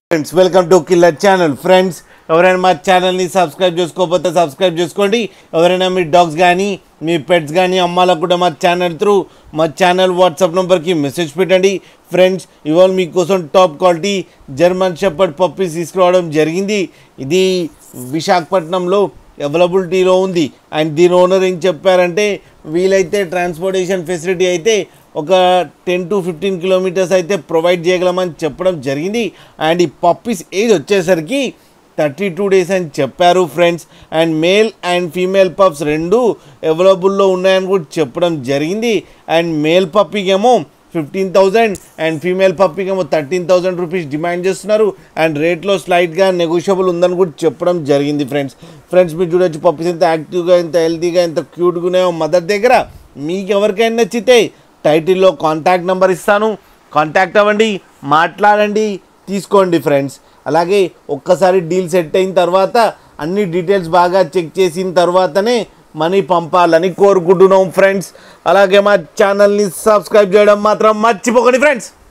friends welcome to killer channel friends ఎవరైనా మా ఛానల్ని సబ్స్క్రైబ్ చేసుకోకపోతే సబ్స్క్రైబ్ చేసుకోండి ఎవరైనా మీ డాగ్స్ కానీ మీ పెట్స్ కానీ అమ్మాలకు కూడా మా ఛానల్ త్రూ మా ఛానల్ వాట్సాప్ నెంబర్కి మెసేజ్ పెట్టండి ఫ్రెండ్స్ ఇవాళ మీకోసం top quality German shepherd puppies తీసుకురావడం జరిగింది ఇది విశాఖపట్నంలో అవైలబిలిటీలో ఉంది అండ్ దీని ఓనర్ ఏం చెప్పారంటే వీలైతే ట్రాన్స్పోర్టేషన్ ఫెసిలిటీ అయితే ఒక టెన్ టు ఫిఫ్టీన్ కిలోమీటర్స్ అయితే ప్రొవైడ్ చేయగలమని చెప్పడం జరిగింది అండ్ ఈ పప్పీస్ ఏజ్ వచ్చేసరికి థర్టీ టూ డేస్ అని చెప్పారు friends and male and female pups రెండు అవైలబుల్లో ఉన్నాయని కూడా చెప్పడం జరిగింది అండ్ మేల్ పప్పీకేమో ఫిఫ్టీన్ థౌజండ్ అండ్ ఫీమేల్ పప్పీకి ఏమో థర్టీన్ థౌజండ్ రూపీస్ డిమాండ్ చేస్తున్నారు అండ్ రేట్లో స్లైట్గా నెగోషియబుల్ ఉందని కూడా చెప్పడం జరిగింది ఫ్రెండ్స్ ఫ్రెండ్స్ మీరు చూడొచ్చు పప్పీస్ ఎంత యాక్టివ్గా ఎంత హెల్తీగా ఎంత క్యూట్గా ఉన్నాయో మదర్ దగ్గర మీకు ఎవరికైనా నచ్చితే టైటిల్లో కాంటాక్ట్ నెంబర్ ఇస్తాను కాంటాక్ట్ అవ్వండి మాట్లాడండి తీసుకోండి ఫ్రెండ్స్ అలాగే ఒక్కసారి డీల్ సెట్ అయిన తర్వాత అన్ని డీటెయిల్స్ బాగా చెక్ చేసిన తర్వాతనే మనీ పంపాలని కోరుకుంటున్నాం ఫ్రెండ్స్ అలాగే మా ఛానల్ని సబ్స్క్రైబ్ చేయడం మాత్రం మర్చిపోకండి ఫ్రెండ్స్